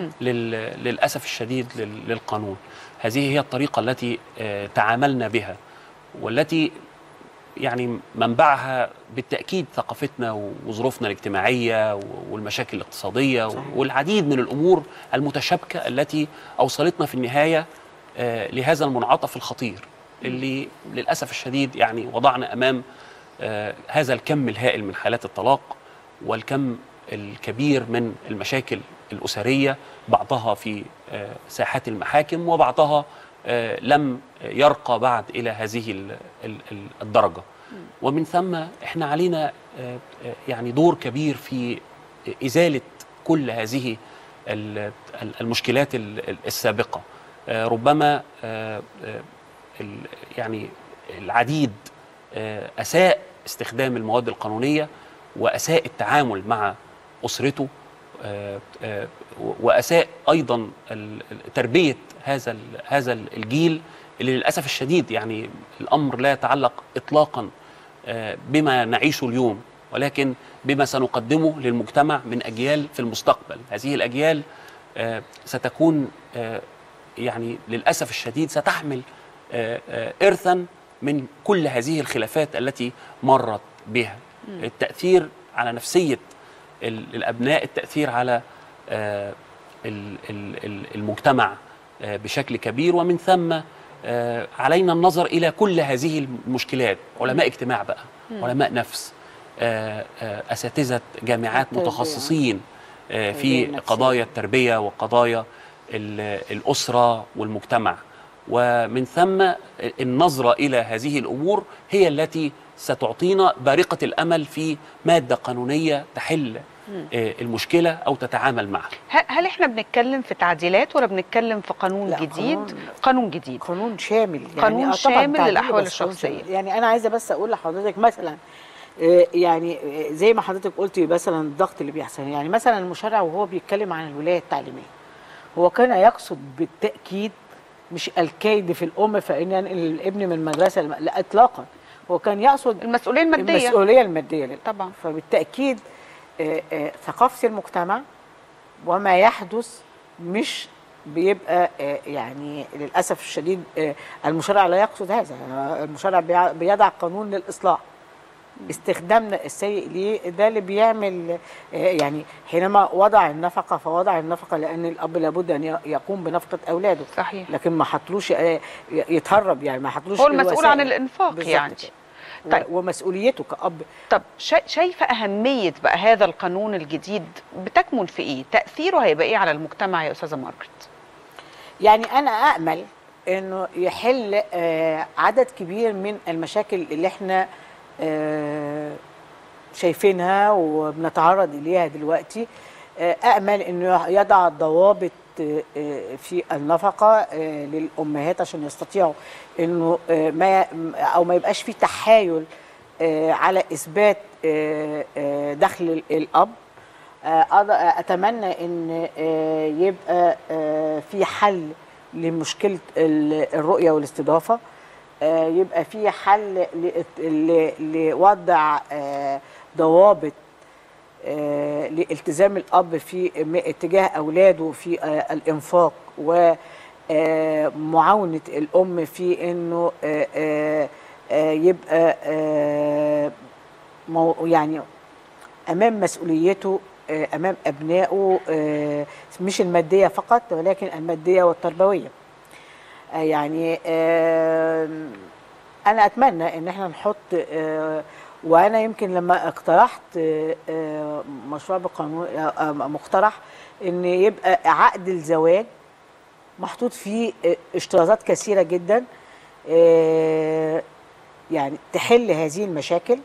لل- للاسف الشديد لل- للقانون هذه هي الطريقه التي آه، تعاملنا بها والتي يعني منبعها بالتاكيد ثقافتنا وظروفنا الاجتماعيه والمشاكل الاقتصاديه والعديد من الامور المتشابكه التي اوصلتنا في النهايه آه، لهذا المنعطف الخطير اللي للاسف الشديد يعني وضعنا امام آه، هذا الكم الهائل من حالات الطلاق والكم الكبير من المشاكل الاسريه بعضها في آه، ساحات المحاكم وبعضها آه، لم يرقى بعد الى هذه ال- ال- ال- الدرجه ومن ثم احنا علينا آه، آه، يعني دور كبير في ازاله كل هذه ال- ال- المشكلات ال- ال- السابقه آه، ربما آه، آه، ال- يعني العديد آه، اساء استخدام المواد القانونيه واساء التعامل مع اسرته آه، آه، واساء ايضا ال- ال- تربيه هذا ال- هذا الجيل اللي للاسف الشديد يعني الامر لا يتعلق اطلاقا آه، بما نعيشه اليوم ولكن بما سنقدمه للمجتمع من اجيال في المستقبل هذه الاجيال آه، ستكون آه، يعني للاسف الشديد ستحمل آه، آه، ارثا من كل هذه الخلافات التي مرت بها التاثير على نفسيه ال- الابناء التاثير على آه، ال- ال- ال- المجتمع آه، بشكل كبير ومن ثم آه، علينا النظر الى كل هذه المشكلات علماء اجتماع بقى علماء نفس آه، آه، اساتذه جامعات التربية. متخصصين آه، التربية في النفسية. قضايا التربيه وقضايا ال- الاسره والمجتمع ومن ثم النظره الى هذه الامور هي التي ستعطينا بارقه الامل في ماده قانونيه تحل آه، المشكله او تتعامل معها ه- هل احنا بنتكلم في تعديلات ولا بنتكلم في قانون لا، جديد قانون- قانون جديد قانون شامل يعني قانون آه طبعاً شامل تعديل للأحوال بس قانون الشخصية. شامل. يعني انا عايزه بس اقول لحضرتك مثلا آه، يعني آه، زي ما حضرتك قلتي مثلا الضغط اللي بيحصل يعني مثلا المشرع وهو بيتكلم عن الولايه التعليميه هو كان يقصد بالتاكيد مش الكيد في الام فان ينقل الابن من المدرسه الم... لا اطلاقا هو كان يقصد المسؤوليه الماديه المسؤوليه الماديه لل- طبعا فبالتاكيد آه، آه، ثقافه المجتمع وما يحدث مش بيبقى آه، يعني للاسف الشديد آه، المشرع لا يقصد هذا آه، المشرع بيع- بيضع قانون للاصلاح استخدامنا السيء ليه ده اللي بيعمل آه، يعني حينما وضع النفقه فوضع النفقه لان الاب لابد ان ي- يقوم بنفقه اولاده صحيح لكن ما حطلوش آه، يتهرب يعني ما حطلوش هو المسؤول الوسائل. عن الانفاق بالظبط يعني كده. طيب. و- ومسؤوليته كأب طب شا- شايفه اهميه بقى هذا القانون الجديد بتكمن في ايه تاثيره هيبقى ايه على المجتمع يا استاذه مارجريت يعني انا امل انه يحل آه، عدد كبير من المشاكل اللي احنا آه، شايفينها وبنتعرض اليها دلوقتي آه، امل انه يضع ضوابط آه، آه، في النفقه آه، للامهات عشان يستطيعوا انه آه، ما او ما يبقاش في تحايل آه، على اثبات آه، آه، دخل ال- الاب آه، أض- اتمنى ان آه، يبقى آه، في حل لمشكله ال- الرؤيه والاستضافه آه، يبقى في حل ل- ل- لوضع آه، ضوابط آه، لالتزام الاب في م- اتجاه اولاده في آه، الانفاق ومعاونه الام في انه آه، آه، آه، يبقى آه، مو- يعني امام مسؤوليته آه، امام ابنائه آه، مش الماديه فقط ولكن الماديه والتربويه آه، يعني آه، انا اتمنى ان احنا نحط آه، وانا يمكن لما اقترحت آه، آه، مشروع بقانون آه، آه، مقترح ان يبقى عقد الزواج محطوط فيه آه، اشتراطات كثيره جدا آه، يعني تحل هذه المشاكل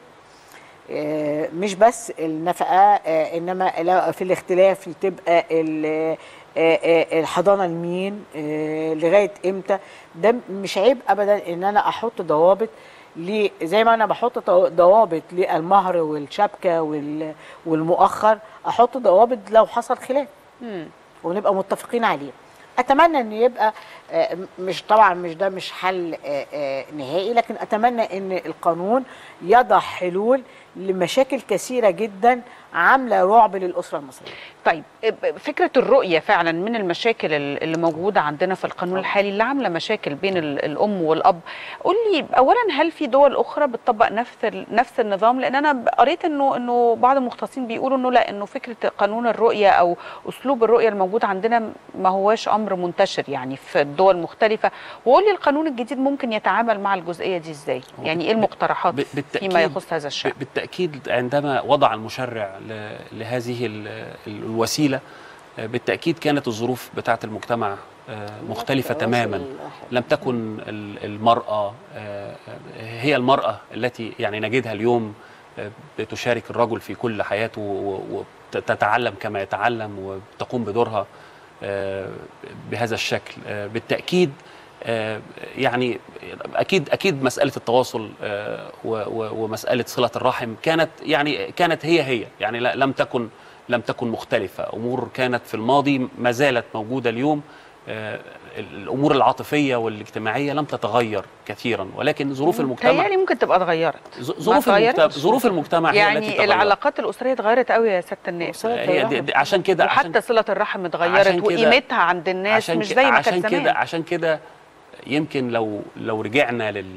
آه، مش بس النفقه آه، انما لا- في الاختلاف تبقى ال- آه، آه، الحضانه لمين آه، لغايه امتى ده مش عيب ابدا ان انا احط ضوابط ل- زي ما انا بحط تو- ضوابط للمهر والشبكه وال- والمؤخر احط ضوابط لو حصل خلاف مم. ونبقى متفقين عليه اتمنى ان يبقى آه، مش طبعا مش ده مش حل آه، آه، نهائي لكن اتمنى ان القانون يضع حلول لمشاكل كثيره جدا عامله رعب للاسره المصريه طيب فكرة الرؤية فعلا من المشاكل ال- اللي موجودة عندنا في القانون الحالي اللي عاملة مشاكل بين ال- الأم والأب قول لي أولا هل في دول أخرى بتطبق نفس ال- نفس النظام لأن أنا قريت إنه إنه بعض المختصين بيقولوا إنه لا إنه فكرة قانون الرؤية أو أسلوب الرؤية الموجود عندنا ما هواش أمر منتشر يعني في الدول مختلفة وقول لي القانون الجديد ممكن يتعامل مع الجزئية دي إزاي هو يعني إيه المقترحات ب- بالتأكيد فيما يخص هذا الشأن ب- بالتأكيد عندما وضع المشرع ل- لهذه ال- ال- الوسيلة آه، بالتأكيد كانت الظروف بتاعة المجتمع آه، مختلفة تماما لم تكن ال- المرأة آه، هي المرأة التي يعني نجدها اليوم آه، بتشارك الرجل في كل حياته و- وتتعلم كما يتعلم وتقوم بدورها آه، بهذا الشكل آه، بالتأكيد آه، يعني اكيد اكيد مساله التواصل آه، و- و- ومساله صله الرحم كانت يعني كانت هي هي يعني لا- لم تكن لم تكن مختلفه امور كانت في الماضي ما زالت موجوده اليوم آه، الامور العاطفيه والاجتماعيه لم تتغير كثيرا ولكن ظروف المجتمع تهيألي ممكن تبقى اتغيرت ظ- ما ظروف المجتمع اتغيرتش؟ ظروف المجتمع هي التي يعني تغيرت العلاقات الأسرية اتغيرت قوي يا سيادة النائب هي دي دي عشان كده عشان وحتى صلة الرحم اتغيرت عشان كده- وقيمتها عند الناس عشان مش ك- زي ما عشان كانت كده زمان عشان كده يمكن لو لو رجعنا لل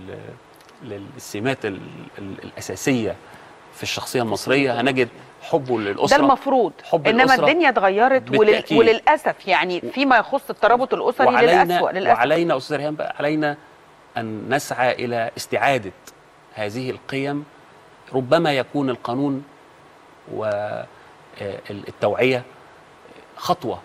للسمات ال- ال- الاساسيه في الشخصيه المصريه هنجد حبه ده للاسره المفروض حب انما الأسرة الدنيا اتغيرت ولل... بالتأكيد. وللاسف يعني فيما يخص الترابط الاسري وعلينا للاسوء للاسف وعلينا استاذ ريهام بقى علينا ان نسعى الى استعاده هذه القيم ربما يكون القانون والتوعيه خطوه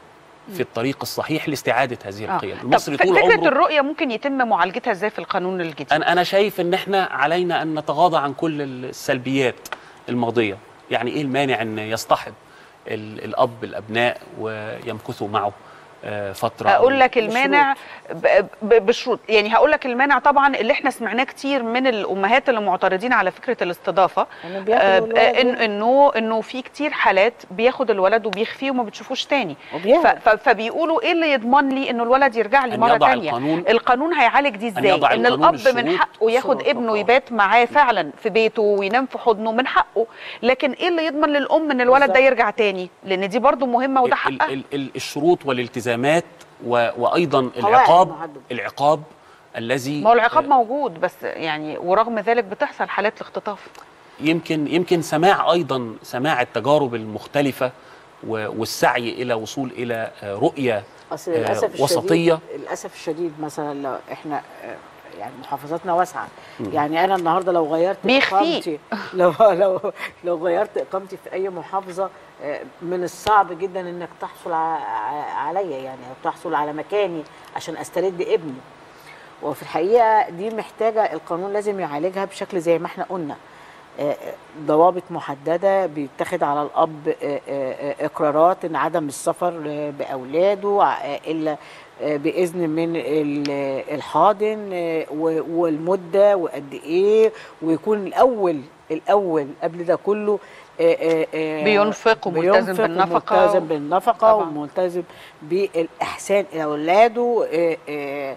في الطريق الصحيح لاستعاده هذه آه. القيم طب المصري ف- طول فكره عمره الرؤيه ممكن يتم معالجتها ازاي في القانون الجديد انا انا شايف ان احنا علينا ان نتغاضى عن كل السلبيات الماضيه يعني ايه المانع ان يصطحب ال- الاب الابناء ويمكثوا معه آه، فتره اقول أو- لك المانع ب- ب- بشروط يعني هقول لك المانع طبعا اللي احنا سمعناه كتير من الامهات اللي معترضين على فكره الاستضافه يعني آه، بياخدوا الولد إن انه انه في كتير حالات بياخد الولد وبيخفيه وما بتشوفوش تاني ف- وبيهرب. ف- فبيقولوا ايه اللي يضمن لي انه الولد يرجع لي أن مره يضع تانية القانون- القانون هيعالج دي ازاي يضع ان القانون الاب من الشروط حقه ياخد شروط ابنه طبعاً. يبات معاه فعلا في بيته وينام في حضنه من حقه لكن ايه اللي يضمن للام ان الولد ده بالظبط. يرجع تاني لان دي برضو مهمه وده ال- حقها ال- ال- الشروط والالتزامات و- وايضا قواعد العقاب محددة. العقاب الذي ما هو العقاب آه، موجود بس يعني ورغم ذلك بتحصل حالات الاختطاف يمكن يمكن سماع ايضا سماع التجارب المختلفه و- والسعي الى وصول الى آه، رؤيه اصل آه، للاسف الشديد وسطية. للاسف الشديد مثلا لو احنا آه، يعني محافظاتنا واسعه يعني انا النهارده لو غيرت بيخفي. اقامتي لو لو لو غيرت اقامتي في اي محافظه آه، من الصعب جدا انك تحصل ع- ع- عليا يعني او تحصل على مكاني عشان استرد ابني وفي الحقيقه دي محتاجه القانون لازم يعالجها بشكل زي ما احنا قلنا آه، آه، ضوابط محدده بيتخذ على الاب آه، آه، آه، اقرارات ان عدم السفر آه، باولاده آه، الا آه، باذن من ال- الحاضن آه، و- والمده وقد ايه ويكون الاول الاول قبل ده كله آه، آه، آه، بينفق وملتزم بينفق بالنفقة وملتزم و- بالنفقه طبعاً. وملتزم بالاحسان الى اولاده آه، آه،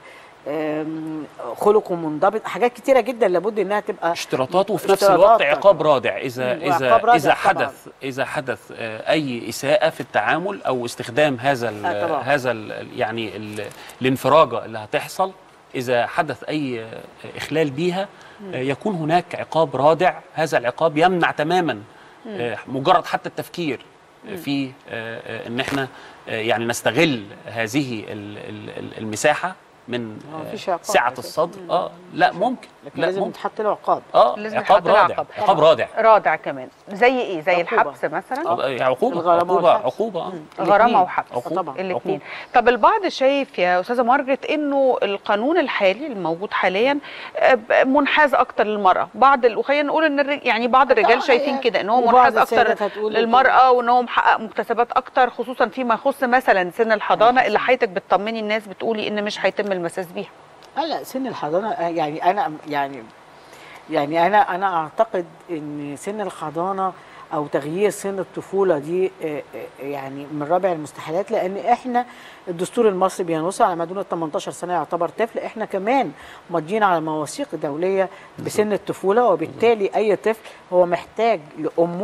آم، خلقه منضبط حاجات كتيره جدا لابد انها تبقى اشتراطات وفي نفس اشتراطات الوقت طبعاً. عقاب رادع اذا مم، اذا وعقاب رادع اذا طبعاً. حدث اذا حدث آه، اي اساءه في التعامل او استخدام هذا ال آه، طبعاً. هذا ال يعني ال الانفراجه اللي هتحصل اذا حدث اي آه، اخلال بيها آه، يكون هناك عقاب رادع هذا العقاب يمنع تماما آه، مجرد حتى التفكير في آه، آه، ان احنا آه، يعني نستغل هذه ال- ال- ال- المساحه من ما آه، فيش عقاب سعه أساساً. الصدر اه لا ممكن لكن لا لازم ممكن يتحط له عقاب اه لازم عقاب يتحط لها رادع عقاب. عقاب طبعاً. رادع رادع كمان زي ايه زي عقوبة. الحبس مثلا آه، عقوبه الغرامة عقوبه والحبس. عقوبه آه. غرامه الاتنين. وحبس عقوبة. طبعاً. الاثنين عقوبة. طب البعض شايف يا استاذه مارجريت انه القانون الحالي الموجود حاليا آه، ب- منحاز اكتر للمراه بعض ال- وخلينا نقول ان الرج... يعني بعض الرجال طبعاً شايفين هي- كده ان هو وبعض منحاز السيدات اكتر هتقول للمراه وان هو محقق مكتسبات اكتر خصوصا فيما يخص مثلا سن الحضانه اللي حياتك بتطمني الناس بتقولي ان مش هيتم المساس بيها لا سن الحضانه آه، يعني انا يعني يعني انا انا اعتقد ان سن الحضانه او تغيير سن الطفوله دي آه، آه، يعني من رابع المستحيلات لان احنا الدستور المصري بينص على ما دون ال 18 سنه يعتبر طفل احنا كمان ماضيين على مواثيق دوليه بسن الطفوله وبالتالي اي طفل هو محتاج لامه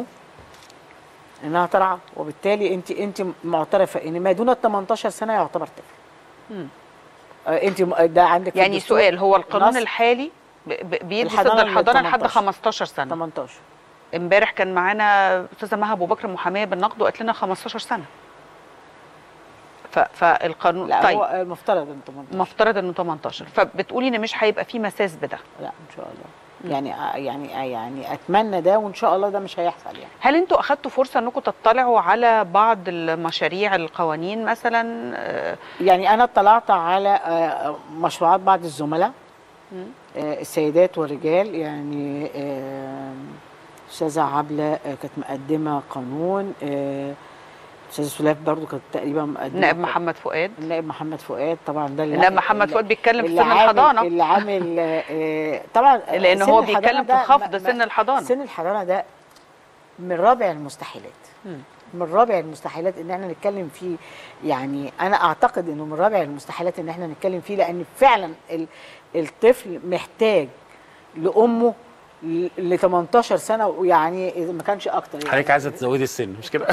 انها ترعى وبالتالي انت انت معترفه ان ما دون ال 18 سنه يعتبر طفل مم. آه، انت م- ده عندك في يعني الدستور سؤال هو القانون نص الحالي ب- ب- بيدي الحضانة سن من الحضانه لحد 18. 15 سنه 18 امبارح كان معانا استاذه مها ابو بكر محاميه بالنقد وقالت لنا 15 سنه ف... فالقانون لا طيب هو المفترض ان 18 مفترض انه 18 فبتقولي ان مش هيبقى في مساس بده لا ان شاء الله يعني يعني يعني اتمنى ده وان شاء الله ده مش هيحصل يعني هل انتوا اخدتوا فرصه انكم تطلعوا على بعض المشاريع القوانين مثلا آه، يعني انا اطلعت على آه، مشروعات بعض الزملاء آه، السيدات والرجال يعني آه، استاذه عبله آه، كانت مقدمه قانون آه، استاذ سلاف برضو كانت تقريبا مقدمه نائب محمد فؤاد النائب محمد فؤاد طبعا ده اللي النائب محمد فؤاد بيتكلم في اللي سن عامل- الحضانه اللي عامل آه، طبعا لان سن هو الحضانة بيتكلم في ده خفض ما- سن ما- الحضانه سن الحضانه ده من رابع المستحيلات مم. من رابع المستحيلات ان احنا نتكلم فيه يعني انا اعتقد انه من رابع المستحيلات ان احنا نتكلم فيه لان فعلا ال- الطفل محتاج لامه ل 18 سنه ويعني اذا ما كانش اكتر يعني حضرتك عايزه تزودي السن مش كده؟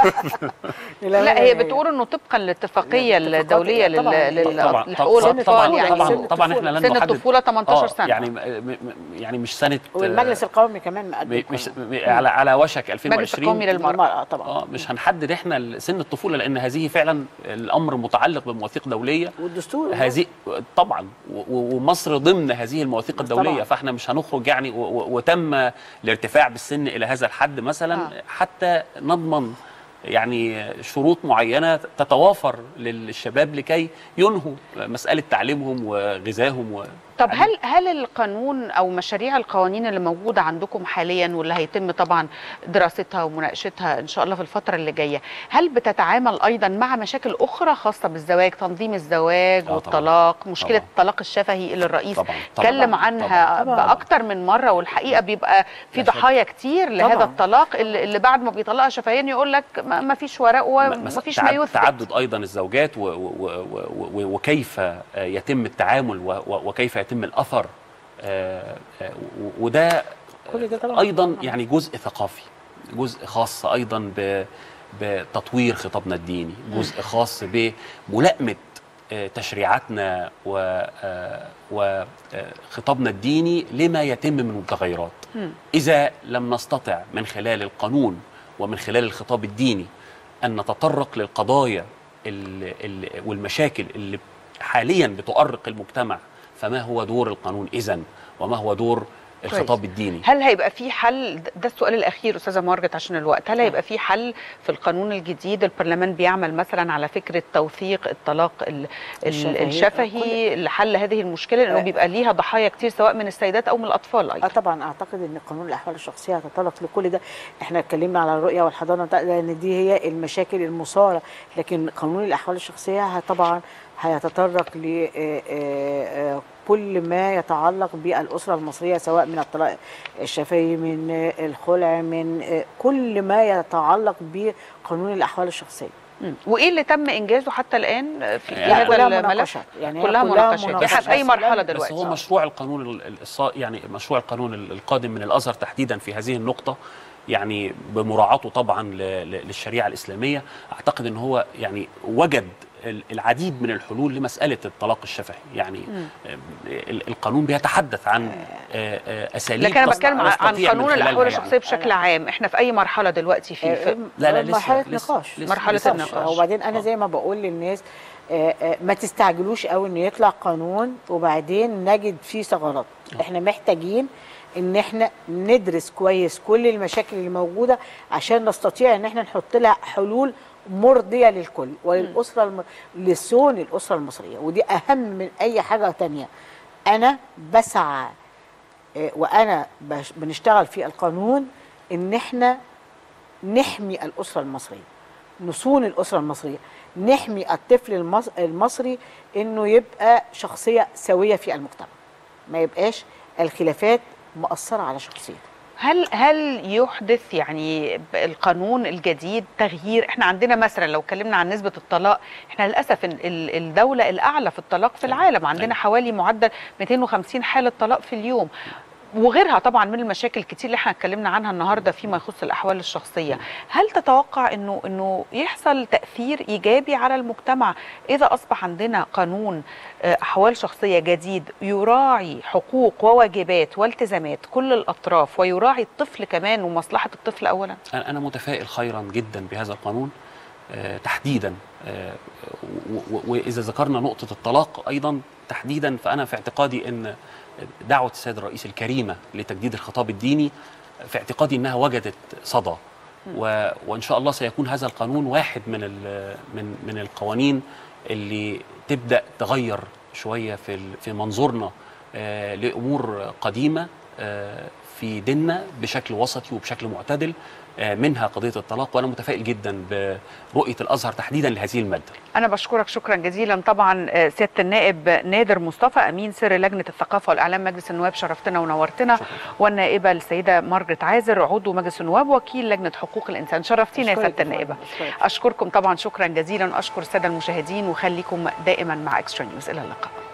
لا هي بتقول انه طبقا للاتفاقيه الاتفاقات الدوليه لل- طبعاً. لل- طبعا لحقوق طبعا الاطفال طبعا يعني طبعا, سن طبعا الطفولة. احنا لن سن نحدد الطفوله 18 آه، سنه يعني م- م- يعني مش سنه والمجلس القومي كمان مقدم م- مش قانون. م- على على وشك المجلس 2020 القومي للمراه للمراه طبعا اه مش هنحدد احنا سن الطفوله لان هذه فعلا الامر متعلق بمواثيق دوليه والدستور هذه طبعا و- و- ومصر ضمن هذه المواثيق الدوليه طبعاً. فاحنا مش هنخرج يعني و- و- وتم الارتفاع بالسن الى هذا الحد مثلا آه. حتى نضمن يعني شروط معينه تتوافر للشباب لكي ينهوا مساله تعليمهم وغذائهم و طب هل هل القانون او مشاريع القوانين اللي موجوده عندكم حاليا واللي هيتم طبعا دراستها ومناقشتها ان شاء الله في الفتره اللي جايه هل بتتعامل ايضا مع مشاكل اخرى خاصه بالزواج تنظيم الزواج طبعاً. والطلاق مشكله طبعاً. الطلاق الشفهي اللي الرئيس طبعا اتكلم عنها طبعاً. باكتر من مره والحقيقه بيبقى في لا شك. ضحايا كتير لهذا طبعاً. الطلاق اللي اللي بعد ما بيطلقها شفهيا يقول لك ما ما فيش ورق وما مس- فيش تعد- ما يثبت تعدد ايضا الزوجات و و و و وكيف آه، يتم التعامل و و وكيف يتم الاثر آه، آه، و- وده كل ده طبعاً. ايضا يعني جزء ثقافي جزء خاص ايضا ب بتطوير خطابنا الديني جزء خاص بملائمه آه، تشريعاتنا و آه، وخطابنا الديني لما يتم من متغيرات مم. إذا لم نستطع من خلال القانون ومن خلال الخطاب الديني أن نتطرق للقضايا ال ال والمشاكل اللي حاليا بتؤرق المجتمع فما هو دور القانون إذن وما هو دور الخطاب الديني هل هيبقى في حل ده السؤال الاخير استاذه مارجت عشان الوقت هل هيبقى في حل في القانون الجديد البرلمان بيعمل مثلا على فكره توثيق الطلاق ال- ال- الشفهي. الشفهي لحل هذه المشكله لانه آه. بيبقى ليها ضحايا كتير سواء من السيدات او من الاطفال اه ايضا طبعا اعتقد ان قانون الاحوال الشخصيه هيتطرق لكل ده احنا اتكلمنا على الرؤيه والحضانه بتاع- لان دي هي المشاكل المثاره لكن قانون الاحوال الشخصيه ه- طبعا هيتطرق ل آه، آه، آه، كل ما يتعلق بالاسره المصريه سواء من الطلاق الشفهي من آه، الخلع من آه، كل ما يتعلق بقانون الاحوال الشخصيه مم. وايه اللي تم انجازه حتى الان في يعني هذا كلها الملف مناقشات يعني هي كلها مناقشات مناقشات. احنا في اي مرحله بس دلوقتي هو مشروع القانون ال- ال- الص- يعني مشروع القانون ال- القادم من الازهر تحديدا في هذه النقطه يعني بمراعاته طبعا ل- ل- للشريعه الاسلاميه اعتقد ان هو يعني وجد ال- العديد من الحلول لمساله الطلاق الشفهي يعني آه، ال- القانون بيتحدث عن آه، آه، اساليب لكن انا تص- بتكلم عن نستطيع من قانون خلالها الاحوال يعني. الشخصيه بشكل عام احنا في اي مرحله دلوقتي فيه في لا، لا، لسه- مرحله لسه- نقاش لسه- مرحلة لسه- النقاش. وبعدين انا آه. زي ما بقول للناس آه، آه، ما تستعجلوش قوي انه يطلع قانون وبعدين نجد فيه ثغرات احنا محتاجين ان احنا ندرس كويس كل المشاكل اللي موجوده عشان نستطيع ان احنا نحط لها حلول مرضيه للكل وللاسره الم... لصون الاسره المصريه ودي اهم من اي حاجه تانية انا بسعى آه، وانا بش- بنشتغل في القانون ان احنا نحمي الاسره المصريه نصون الاسره المصريه نحمي الطفل المص- المصري انه يبقى شخصيه سويه في المجتمع ما يبقاش الخلافات مأثره على شخصيته هل هل يحدث يعني القانون الجديد تغيير احنا عندنا مثلا لو اتكلمنا عن نسبه الطلاق احنا للاسف ال- ال- الدوله الاعلى في الطلاق في أيوة. العالم عندنا أيوة. حوالي معدل 250 حاله طلاق في اليوم وغيرها طبعا من المشاكل الكتير اللي احنا اتكلمنا عنها النهارده فيما يخص الاحوال الشخصيه هل تتوقع انه انه يحصل تاثير ايجابي على المجتمع اذا اصبح عندنا قانون آه، احوال شخصيه جديد يراعي حقوق وواجبات والتزامات كل الاطراف ويراعي الطفل كمان ومصلحه الطفل اولا أنا أنا متفائل خيرا جدا بهذا القانون آه، تحديدا آه، و- و- وإذا ذكرنا نقطة الطلاق أيضا تحديدا فأنا في اعتقادي أن دعوة السيد الرئيس الكريمة لتجديد الخطاب الديني في اعتقادي أنها وجدت صدى و- وإن شاء الله سيكون هذا القانون واحد من ال- من من القوانين اللي تبدأ تغير شوية في ال- في منظورنا آه، لأمور قديمة آه، في ديننا بشكل وسطي وبشكل معتدل آه، منها قضية الطلاق وأنا متفائل جدا برؤية الأزهر تحديدا لهذه المادة انا بشكرك شكرا جزيلا طبعا آه، سياده النائب نادر مصطفى امين سر لجنه الثقافه والاعلام مجلس النواب شرفتنا ونورتنا والنائبه السيده مارجريت عازر عضو مجلس النواب وكيل لجنه حقوق الانسان شرفتينا يا أشكرك سياده يا فندم، النائبه أشكرك. اشكركم طبعا شكرا جزيلا واشكر الساده المشاهدين وخليكم دائما مع اكسترا نيوز الى اللقاء